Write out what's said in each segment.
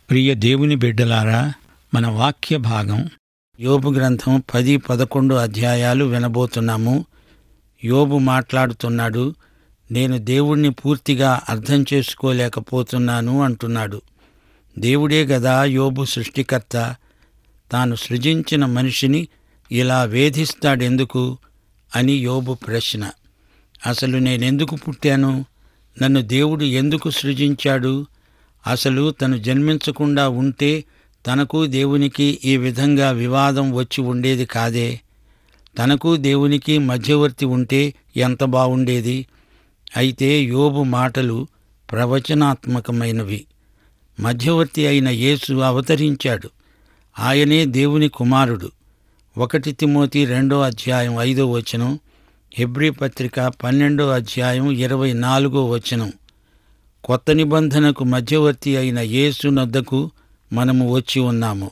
ప్రియ దేవుని బిడ్డలారా మన వాక్య భాగం యోబు గ్రంథం పది పదకొండు అధ్యాయాలు వినబోతున్నాము యోబు మాట్లాడుతున్నాడు నేను దేవుణ్ణి పూర్తిగా అర్థం చేసుకోలేకపోతున్నాను అంటున్నాడు దేవుడే గదా యోబు సృష్టికర్త తాను సృజించిన మనిషిని ఇలా వేధిస్తాడెందుకు అని యోబు ప్రశ్న అసలు నేనెందుకు పుట్టాను నన్ను దేవుడు ఎందుకు సృజించాడు అసలు తను జన్మించకుండా ఉంటే తనకు దేవునికి ఈ విధంగా వివాదం వచ్చి ఉండేది కాదే తనకు దేవునికి మధ్యవర్తి ఉంటే ఎంత బావుండేది అయితే యోబు మాటలు ప్రవచనాత్మకమైనవి మధ్యవర్తి అయిన యేసు అవతరించాడు ఆయనే దేవుని కుమారుడు ఒకటి తిమోతి రెండో అధ్యాయం ఐదో వచనం హెబ్రీ పత్రిక పన్నెండో అధ్యాయం ఇరవై నాలుగో వచనం కొత్త నిబంధనకు మధ్యవర్తి అయిన యేసు నొద్దకు మనము వచ్చి ఉన్నాము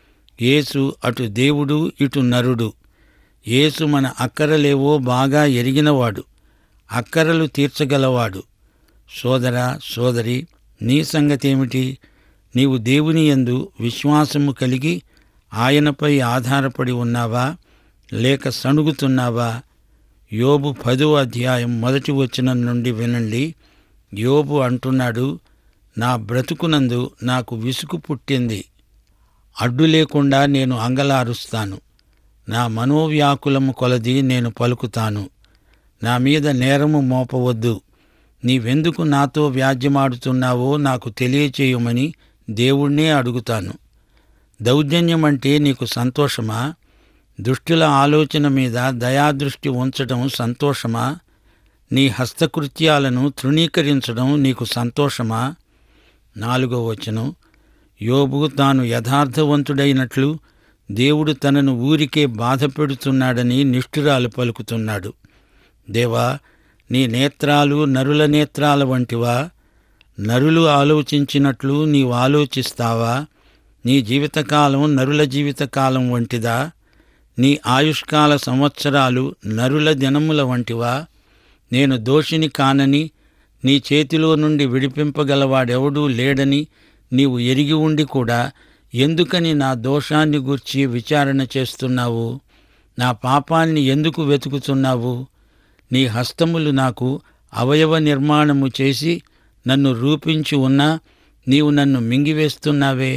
యేసు అటు దేవుడు ఇటు నరుడు యేసు మన అక్కరలేవో బాగా ఎరిగినవాడు అక్కరలు తీర్చగలవాడు సోదరా సోదరి నీ సంగతేమిటి నీవు దేవుని యందు విశ్వాసము కలిగి ఆయనపై ఆధారపడి ఉన్నావా లేక సణుగుతున్నావా యోబు పదో అధ్యాయం మొదటి వచనం నుండి వినండి యోబు అంటున్నాడు నా బ్రతుకునందు నాకు విసుగు పుట్టింది అడ్డు లేకుండా నేను అంగలారుస్తాను నా మనోవ్యాకులము కొలది నేను పలుకుతాను నా మీద నేరము మోపవద్దు నీవెందుకు నాతో వ్యాజ్యమాడుతున్నావో నాకు తెలియచేయమని దేవుణ్ణే అడుగుతాను దౌర్జన్యమంటే నీకు సంతోషమా దుష్టుల ఆలోచన మీద దయాదృష్టి ఉంచడం సంతోషమా నీ హస్తకృత్యాలను తృణీకరించడం నీకు సంతోషమా నాలుగో వచనం యోబు తాను యథార్థవంతుడైనట్లు దేవుడు తనను ఊరికే బాధ పెడుతున్నాడని నిష్ఠురాలు పలుకుతున్నాడు దేవా నీ నేత్రాలు నరుల నేత్రాల వంటివా నరులు ఆలోచించినట్లు నీవు ఆలోచిస్తావా నీ జీవితకాలం నరుల జీవితకాలం వంటిదా నీ ఆయుష్కాల సంవత్సరాలు నరుల దినముల వంటివా నేను దోషిని కానని నీ చేతిలో నుండి విడిపింపగలవాడెవడూ లేడని నీవు ఎరిగి ఉండి కూడా ఎందుకని నా దోషాన్ని గూర్చి విచారణ చేస్తున్నావు నా పాపాన్ని ఎందుకు వెతుకుతున్నావు నీ హస్తములు నాకు అవయవ నిర్మాణము చేసి నన్ను రూపించి ఉన్నా నీవు నన్ను మింగివేస్తున్నావే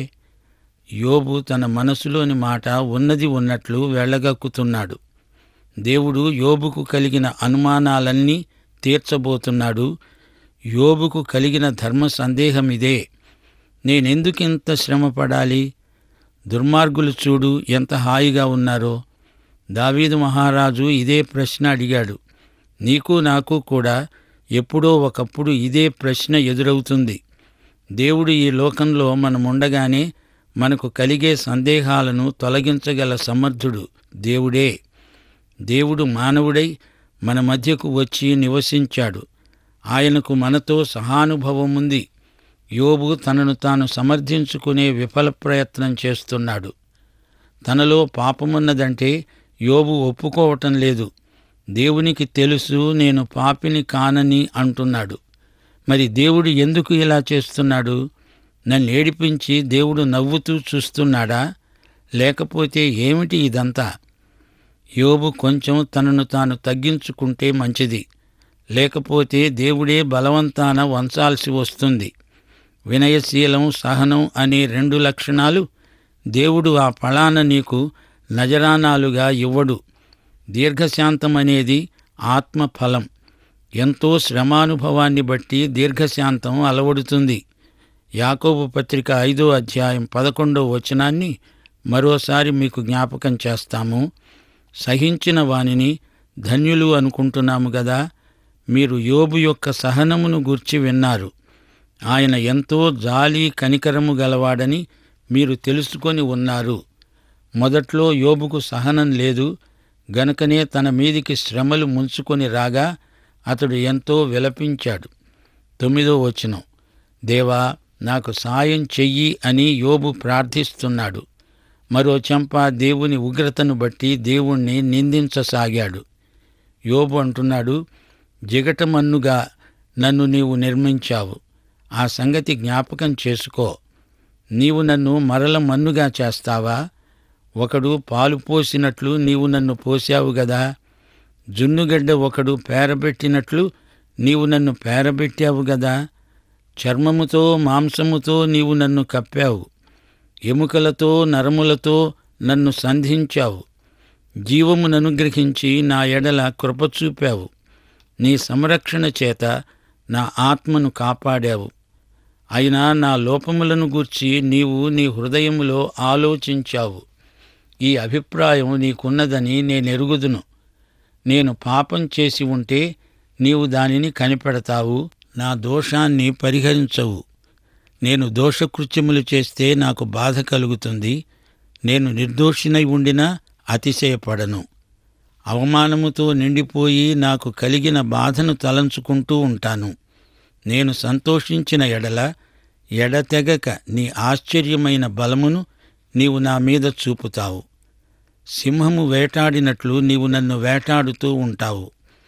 యోబు తన మనసులోని మాట ఉన్నది ఉన్నట్లు వెళ్ళగక్కుతున్నాడు దేవుడు యోబుకు కలిగిన అనుమానాలన్నీ తీర్చబోతున్నాడు యోబుకు కలిగిన ధర్మ సందేహం ఇదే నేనెందుకింత శ్రమపడాలి దుర్మార్గులు చూడు ఎంత హాయిగా ఉన్నారో దావీదు మహారాజు ఇదే ప్రశ్న అడిగాడు నీకు నాకు కూడా ఎప్పుడో ఒకప్పుడు ఇదే ప్రశ్న ఎదురవుతుంది దేవుడు ఈ లోకంలో మనముండగానే మనకు కలిగే సందేహాలను తొలగించగల సమర్థుడు దేవుడే దేవుడు మానవుడై మన మధ్యకు వచ్చి నివసించాడు ఆయనకు మనతో సహానుభవముంది యోబు తనను తాను సమర్థించుకునే విఫల ప్రయత్నం చేస్తున్నాడు తనలో పాపమున్నదంటే యోబు ఒప్పుకోవటం లేదు దేవునికి తెలుసు నేను పాపిని కానని అంటున్నాడు మరి దేవుడు ఎందుకు ఇలా చేస్తున్నాడు నన్ను ఏడిపించి దేవుడు నవ్వుతూ చూస్తున్నాడా లేకపోతే ఏమిటి ఇదంతా యోబు కొంచెం తనను తాను తగ్గించుకుంటే మంచిది లేకపోతే దేవుడే బలవంతాన వంచాల్సి వస్తుంది వినయశీలం సహనం అనే రెండు లక్షణాలు దేవుడు ఆ ఫలాన నీకు నజరానాలుగా ఇవ్వడు దీర్ఘశాంతం అనేది ఆత్మఫలం ఎంతో శ్రమానుభవాన్ని బట్టి దీర్ఘశాంతం అలవడుతుంది యాకోబు పత్రిక ఐదో అధ్యాయం పదకొండో వచనాన్ని మరోసారి మీకు జ్ఞాపకం చేస్తాము సహించిన వానిని ధన్యులు అనుకుంటున్నాము గదా మీరు యోబు యొక్క సహనమును గూర్చి విన్నారు ఆయన ఎంతో జాలి కనికరము గలవాడని మీరు తెలుసుకొని ఉన్నారు మొదట్లో యోబుకు సహనం లేదు గనుకనే తన మీదికి శ్రమలు ముంచుకొని రాగా అతడు ఎంతో విలపించాడు తొమ్మిదో వచనం దేవా నాకు సాయం చెయ్యి అని యోబు ప్రార్థిస్తున్నాడు మరో చెంప దేవుని ఉగ్రతను బట్టి దేవుణ్ణి నిందించసాగాడు యోబు అంటున్నాడు జిగటమన్నుగా నన్ను నీవు నిర్మించావు ఆ సంగతి జ్ఞాపకం చేసుకో నీవు నన్ను మరల మన్నుగా చేస్తావా ఒకడు పాలు పోసినట్లు నీవు నన్ను పోశావు గదా జున్నుగడ్డ ఒకడు పేరబెట్టినట్లు నీవు నన్ను పేరబెట్టావు గదా చర్మముతో మాంసముతో నీవు నన్ను కప్పావు ఎముకలతో నరములతో నన్ను సంధించావు జీవముననుగ్రహించి నా ఎడల కృప చూపావు నీ సంరక్షణ చేత నా ఆత్మను కాపాడావు అయినా నా లోపములను గూర్చి నీవు నీ హృదయములో ఆలోచించావు ఈ అభిప్రాయం నీకున్నదని నేనెరుగుదును నేను పాపం చేసి ఉంటే నీవు దానిని కనిపెడతావు నా దోషాన్ని పరిహరించవు నేను దోషకృత్యములు చేస్తే నాకు బాధ కలుగుతుంది నేను నిర్దోషినై ఉండినా అతిశయపడను అవమానముతో నిండిపోయి నాకు కలిగిన బాధను తలంచుకుంటూ ఉంటాను నేను సంతోషించిన ఎడల ఎడతెగక నీ ఆశ్చర్యమైన బలమును నీవు నా మీద చూపుతావు సింహము వేటాడినట్లు నీవు నన్ను వేటాడుతూ ఉంటావు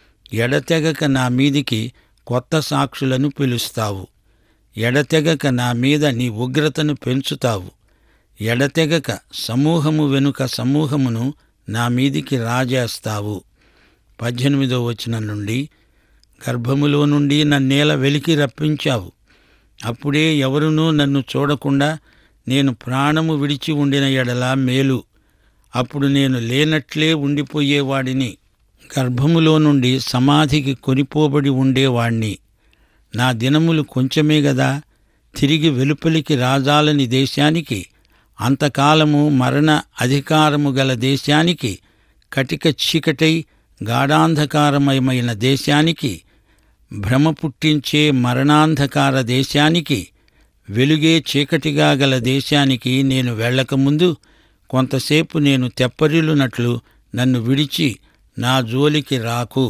ఎడతెగక నా మీదికి కొత్త సాక్షులను పిలుస్తావు ఎడతెగక నా మీద నీ ఉగ్రతను పెంచుతావు ఎడతెగక సమూహము వెనుక సమూహమును నా మీదికి రాజేస్తావు పద్దెనిమిదో వచనం నుండి గర్భములో నుండి నన్నేల వెలికి రప్పించావు అప్పుడే ఎవరునూ నన్ను చూడకుండా నేను ప్రాణము విడిచి ఉండిన ఎడల మేలు అప్పుడు నేను లేనట్లే ఉండిపోయేవాడిని గర్భములో నుండి సమాధికి కొనిపోబడి ఉండేవాణ్ణి నా దినములు కొంచెమే గదా తిరిగి వెలుపలికి రాజాలని దేశానికి అంతకాలము మరణ అధికారము గల దేశానికి కటిక చీకటై గాఢాంధకారమయమైన దేశానికి భ్రమ పుట్టించే మరణాంధకార దేశానికి వెలుగే చీకటిగా గల దేశానికి నేను వెళ్ళకముందు కొంతసేపు నేను తెప్పరిల్లునట్లు నన్ను విడిచి నా జోలికి రాకు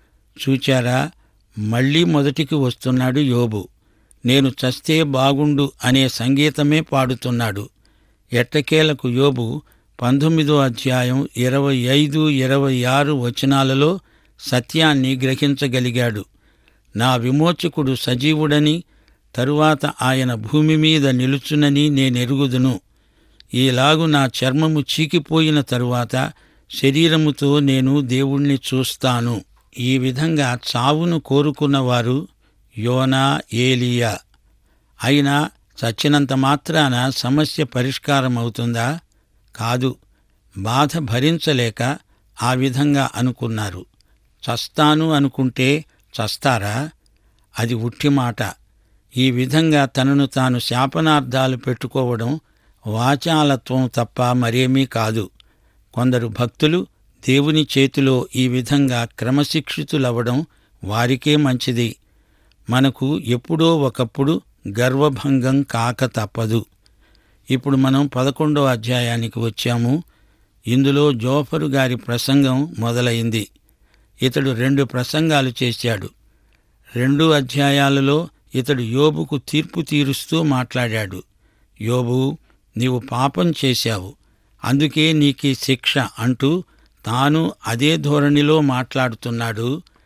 చూచారా మళ్ళీ మొదటికి వస్తున్నాడు యోబు నేను చస్తే బాగుండు అనే సంగీతమే పాడుతున్నాడు ఎట్టకేలకు యోబు పంతొమ్మిదో అధ్యాయం ఇరవై ఐదు ఇరవై ఆరు వచనాలలో సత్యాన్ని గ్రహించగలిగాడు నా విమోచకుడు సజీవుడని తరువాత ఆయన భూమి మీద నిలుచునని నేనెరుగుదును ఈలాగు నా చర్మము చీకిపోయిన తరువాత శరీరముతో నేను దేవుణ్ణి చూస్తాను ఈ విధంగా చావును కోరుకున్నవారు యోనా ఏలియా అయినా చచ్చినంత మాత్రాన సమస్య పరిష్కారమవుతుందా కాదు బాధ భరించలేక ఆ విధంగా అనుకున్నారు చస్తాను అనుకుంటే చస్తారా అది ఉట్టి మాట ఈ విధంగా తనను తాను శాపనార్థాలు పెట్టుకోవడం వాచాలత్వం తప్ప మరేమీ కాదు కొందరు భక్తులు దేవుని చేతిలో ఈ విధంగా క్రమశిక్షితులవ్వడం వారికే మంచిది మనకు ఎప్పుడో ఒకప్పుడు గర్వభంగం కాక తప్పదు ఇప్పుడు మనం పదకొండో అధ్యాయానికి వచ్చాము ఇందులో జోఫరు గారి ప్రసంగం మొదలైంది ఇతడు రెండు ప్రసంగాలు చేశాడు రెండు అధ్యాయాలలో ఇతడు యోబుకు తీర్పు తీరుస్తూ మాట్లాడాడు యోబు నీవు పాపం చేశావు అందుకే నీకీ శిక్ష అంటూ తాను అదే ధోరణిలో మాట్లాడుతున్నాడు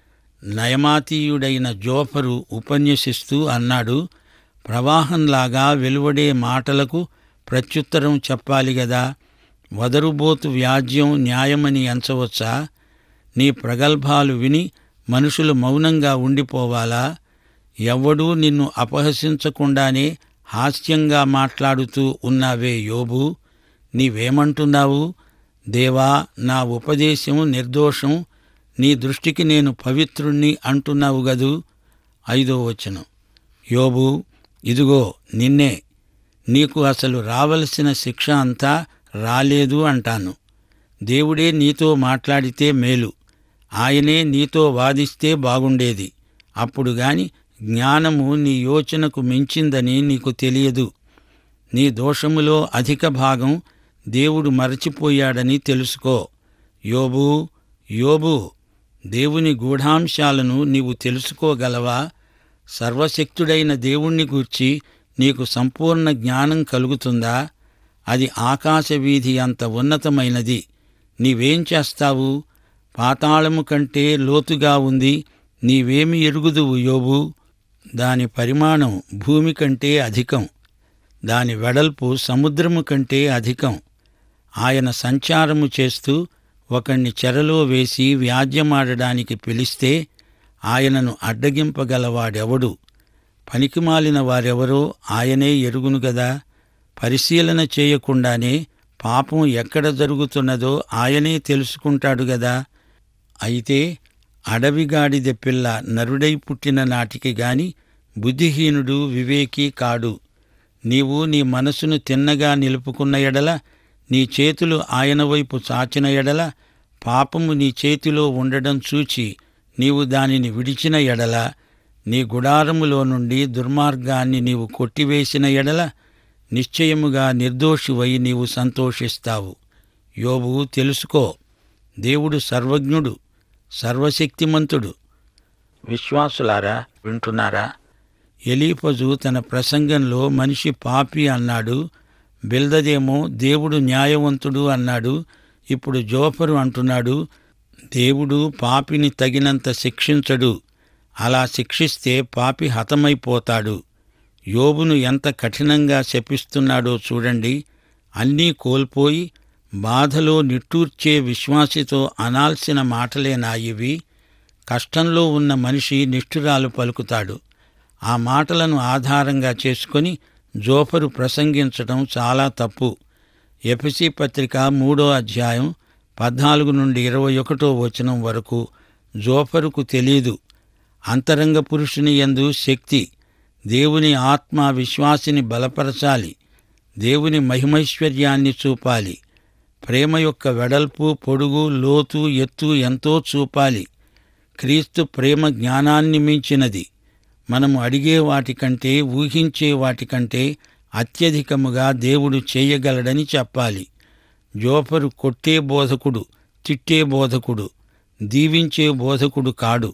నయమాతీయుడైన జోఫరు ఉపన్యసిస్తూ అన్నాడు ప్రవాహంలాగా వెలువడే మాటలకు ప్రత్యుత్తరం చెప్పాలి గదా వదరుబోతు వ్యాజ్యం న్యాయమని ఎంచవచ్చా నీ ప్రగల్భాలు విని మనుషులు మౌనంగా ఉండిపోవాలా ఎవ్వడూ నిన్ను అపహసించకుండానే హాస్యంగా మాట్లాడుతూ ఉన్నావే యోబు నీవేమంటున్నావు దేవా నా ఉపదేశం నిర్దోషం నీ దృష్టికి నేను పవిత్రుణ్ణి అంటున్నావు గదు ఐదో వచనం యోబు ఇదిగో నిన్నే నీకు అసలు రావలసిన శిక్ష అంతా రాలేదు అంటాను దేవుడే నీతో మాట్లాడితే మేలు ఆయనే నీతో వాదిస్తే బాగుండేది అప్పుడు గాని జ్ఞానము నీ యోచనకు మించిందని నీకు తెలియదు నీ దోషములో అధిక భాగం దేవుడు మరచిపోయాడని తెలుసుకో యోబు యోబు దేవుని గూఢాంశాలను నీవు తెలుసుకోగలవా సర్వశక్తుడైన దేవుణ్ణి గూర్చి నీకు సంపూర్ణ జ్ఞానం కలుగుతుందా అది ఆకాశ వీధి అంత ఉన్నతమైనది నీవేం చేస్తావు పాతాళము కంటే లోతుగా ఉంది నీవేమి ఎరుగుదువు యోబు దాని పరిమాణం భూమి కంటే అధికం దాని వెడల్పు సముద్రము కంటే అధికం ఆయన సంచారము చేస్తూ ఒకణ్ణి చెరలో వేసి వ్యాజ్యమాడడానికి పిలిస్తే ఆయనను అడ్డగింపగలవాడెవడు పనికిమాలిన వారెవరో ఆయనే ఎరుగును గదా పరిశీలన చేయకుండానే పాపం ఎక్కడ జరుగుతున్నదో ఆయనే తెలుసుకుంటాడు గదా అయితే అడవిగాడిద పిల్ల నరుడై పుట్టిన నాటికి గాని బుద్ధిహీనుడు వివేకి కాడు నీవు నీ మనసును తిన్నగా నిలుపుకున్న ఎడల నీ చేతులు ఆయన వైపు చాచిన ఎడల పాపము నీ చేతిలో ఉండడం చూచి నీవు దానిని విడిచిన ఎడల నీ గుడారములో నుండి దుర్మార్గాన్ని నీవు కొట్టివేసిన ఎడల నిశ్చయముగా నిర్దోషివై నీవు సంతోషిస్తావు యోబు తెలుసుకో దేవుడు సర్వజ్ఞుడు సర్వశక్తిమంతుడు విశ్వాసులారా వింటున్నారా ఎలీపజు తన ప్రసంగంలో మనిషి పాపి అన్నాడు బిల్దదేమో దేవుడు న్యాయవంతుడు అన్నాడు ఇప్పుడు జోఫరు అంటున్నాడు దేవుడు పాపిని తగినంత శిక్షించడు అలా శిక్షిస్తే పాపి హతమైపోతాడు యోబును ఎంత కఠినంగా శపిస్తున్నాడో చూడండి అన్నీ కోల్పోయి బాధలో నిట్టూర్చే విశ్వాసితో అనాల్సిన మాటలేనా ఇవి కష్టంలో ఉన్న మనిషి నిష్ఠురాలు పలుకుతాడు ఆ మాటలను ఆధారంగా చేసుకొని జోఫరు ప్రసంగించడం చాలా తప్పు ఎపిసి పత్రిక మూడో అధ్యాయం పద్నాలుగు నుండి ఇరవై ఒకటో వచనం వరకు జోఫరుకు తెలీదు అంతరంగ పురుషుని యందు శక్తి దేవుని ఆత్మ విశ్వాసిని బలపరచాలి దేవుని మహిమైశ్వర్యాన్ని చూపాలి ప్రేమ యొక్క వెడల్పు పొడుగు లోతు ఎత్తు ఎంతో చూపాలి క్రీస్తు ప్రేమ జ్ఞానాన్ని మించినది మనము అడిగే వాటికంటే ఊహించే వాటికంటే అత్యధికముగా దేవుడు చేయగలడని చెప్పాలి జోఫరు కొట్టే బోధకుడు తిట్టే బోధకుడు దీవించే బోధకుడు కాడు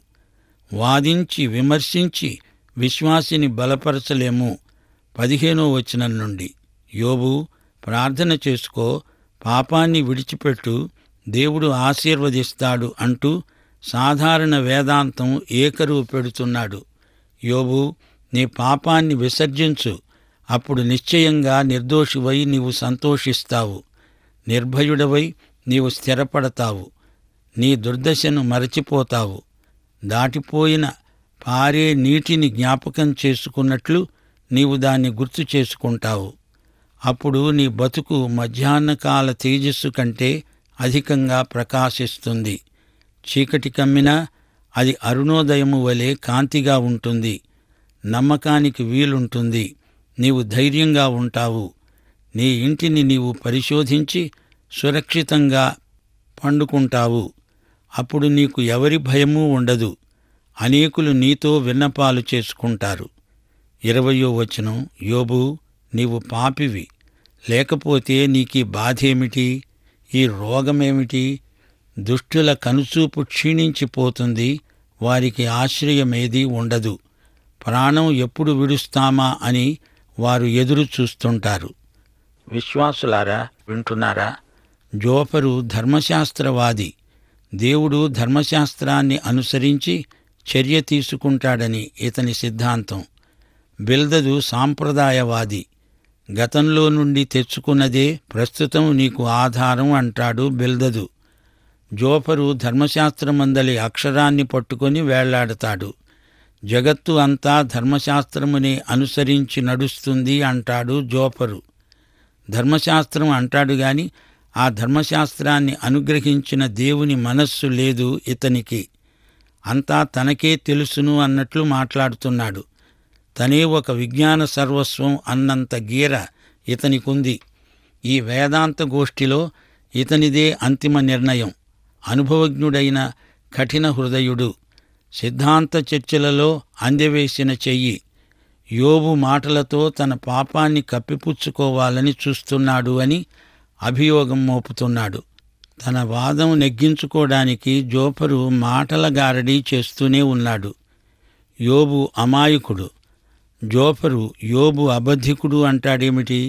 వాదించి విమర్శించి విశ్వాసిని బలపరచలేము పదిహేనో వచనం నుండి యోబు ప్రార్థన చేసుకో పాపాన్ని విడిచిపెట్టు దేవుడు ఆశీర్వదిస్తాడు అంటూ సాధారణ వేదాంతం ఏకరువు పెడుతున్నాడు యోబు నీ పాపాన్ని విసర్జించు అప్పుడు నిశ్చయంగా నిర్దోషివై నీవు సంతోషిస్తావు నిర్భయుడవై నీవు స్థిరపడతావు నీ దుర్దశను మరచిపోతావు దాటిపోయిన పారే నీటిని జ్ఞాపకం చేసుకున్నట్లు నీవు దాన్ని గుర్తు చేసుకుంటావు అప్పుడు నీ బతుకు మధ్యాహ్నకాల తేజస్సు కంటే అధికంగా ప్రకాశిస్తుంది చీకటి కమ్మినా అది అరుణోదయము వలె కాంతిగా ఉంటుంది నమ్మకానికి వీలుంటుంది నీవు ధైర్యంగా ఉంటావు నీ ఇంటిని నీవు పరిశోధించి సురక్షితంగా పండుకుంటావు అప్పుడు నీకు ఎవరి భయమూ ఉండదు అనేకులు నీతో విన్నపాలు చేసుకుంటారు ఇరవయో వచనం యోబు నీవు పాపివి లేకపోతే నీకీ బాధేమిటి ఈ రోగమేమిటి దుష్టుల కనుచూపు క్షీణించిపోతుంది వారికి ఆశ్రయమేదీ ఉండదు ప్రాణం ఎప్పుడు విడుస్తామా అని వారు ఎదురు చూస్తుంటారు విశ్వాసులారా వింటున్నారా జోఫరు ధర్మశాస్త్రవాది దేవుడు ధర్మశాస్త్రాన్ని అనుసరించి చర్య తీసుకుంటాడని ఇతని సిద్ధాంతం బిల్దదు సాంప్రదాయవాది గతంలో నుండి తెచ్చుకున్నదే ప్రస్తుతం నీకు ఆధారం అంటాడు బిల్దదు జోఫరు ధర్మశాస్త్రమందలి అక్షరాన్ని పట్టుకొని వేళ్లాడతాడు జగత్తు అంతా ధర్మశాస్త్రమునే అనుసరించి నడుస్తుంది అంటాడు జోఫరు ధర్మశాస్త్రం అంటాడు గాని ఆ ధర్మశాస్త్రాన్ని అనుగ్రహించిన దేవుని మనస్సు లేదు ఇతనికి అంతా తనకే తెలుసును అన్నట్లు మాట్లాడుతున్నాడు తనే ఒక విజ్ఞాన సర్వస్వం అన్నంత గీర ఇతనికుంది ఈ వేదాంత గోష్ఠిలో ఇతనిదే అంతిమ నిర్ణయం అనుభవజ్ఞుడైన కఠిన హృదయుడు సిద్ధాంత చర్చలలో అందెవేసిన చెయ్యి యోబు మాటలతో తన పాపాన్ని కప్పిపుచ్చుకోవాలని చూస్తున్నాడు అని అభియోగం మోపుతున్నాడు తన వాదం నెగ్గించుకోవడానికి జోఫరు మాటల గారడీ చేస్తూనే ఉన్నాడు యోబు అమాయకుడు జోఫరు యోబు అబద్ధికుడు అంటాడేమిటి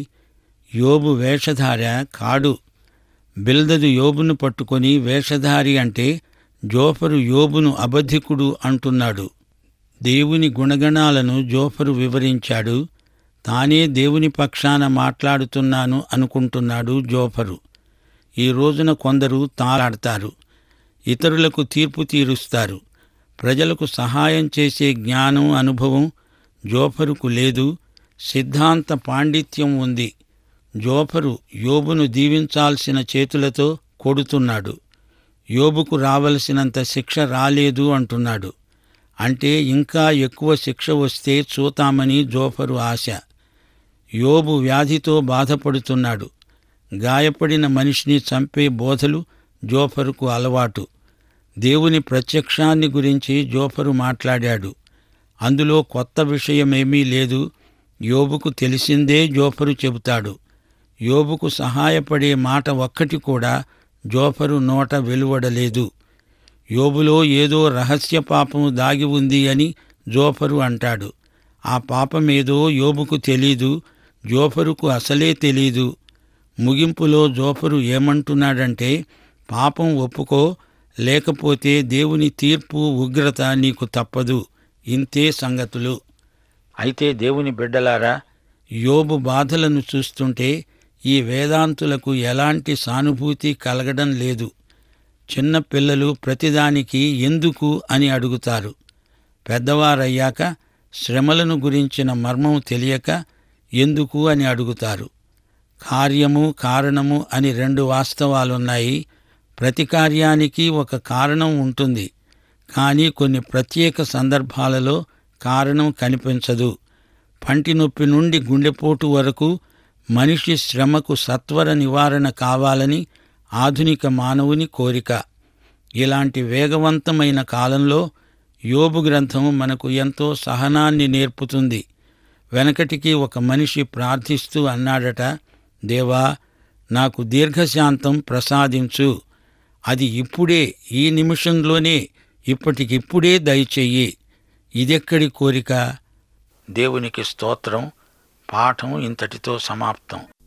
యోబు వేషధార కాడు బిల్దదు యోబును పట్టుకొని వేషధారి అంటే జోఫరు యోబును అబద్ధికుడు అంటున్నాడు దేవుని గుణగణాలను జోఫరు వివరించాడు తానే దేవుని పక్షాన మాట్లాడుతున్నాను అనుకుంటున్నాడు జోఫరు ఈ రోజున కొందరు తాలాడతారు ఇతరులకు తీర్పు తీరుస్తారు ప్రజలకు సహాయం చేసే జ్ఞానం అనుభవం జోఫరుకు లేదు సిద్ధాంత పాండిత్యం ఉంది జోఫరు యోబును దీవించాల్సిన చేతులతో కొడుతున్నాడు యోబుకు రావలసినంత శిక్ష రాలేదు అంటున్నాడు అంటే ఇంకా ఎక్కువ శిక్ష వస్తే చూతామని జోఫరు ఆశ యోబు వ్యాధితో బాధపడుతున్నాడు గాయపడిన మనిషిని చంపే బోధలు జోఫరుకు అలవాటు దేవుని ప్రత్యక్షాన్ని గురించి జోఫరు మాట్లాడాడు అందులో కొత్త విషయమేమీ లేదు యోబుకు తెలిసిందే జోఫరు చెబుతాడు యోబుకు సహాయపడే మాట ఒక్కటి కూడా జోఫరు నోట వెలువడలేదు యోబులో ఏదో రహస్య పాపము దాగి ఉంది అని జోఫరు అంటాడు ఆ పాపమేదో యోబుకు తెలీదు జోఫరుకు అసలే తెలీదు ముగింపులో జోఫరు ఏమంటున్నాడంటే పాపం ఒప్పుకో లేకపోతే దేవుని తీర్పు ఉగ్రత నీకు తప్పదు ఇంతే సంగతులు అయితే దేవుని బిడ్డలారా యోబు బాధలను చూస్తుంటే ఈ వేదాంతులకు ఎలాంటి సానుభూతి కలగడం లేదు చిన్న పిల్లలు ప్రతిదానికి ఎందుకు అని అడుగుతారు పెద్దవారయ్యాక శ్రమలను గురించిన మర్మం తెలియక ఎందుకు అని అడుగుతారు కార్యము కారణము అని రెండు వాస్తవాలున్నాయి ప్రతి కార్యానికి ఒక కారణం ఉంటుంది కానీ కొన్ని ప్రత్యేక సందర్భాలలో కారణం కనిపించదు పంటి నొప్పి నుండి గుండెపోటు వరకు మనిషి శ్రమకు సత్వర నివారణ కావాలని ఆధునిక మానవుని కోరిక ఇలాంటి వేగవంతమైన కాలంలో యోబు గ్రంథం మనకు ఎంతో సహనాన్ని నేర్పుతుంది వెనకటికి ఒక మనిషి ప్రార్థిస్తూ అన్నాడట దేవా నాకు దీర్ఘశాంతం ప్రసాదించు అది ఇప్పుడే ఈ నిమిషంలోనే ఇప్పటికిప్పుడే దయచెయ్యి ఇదెక్కడి కోరిక దేవునికి స్తోత్రం పాఠం ఇంతటితో సమాప్తం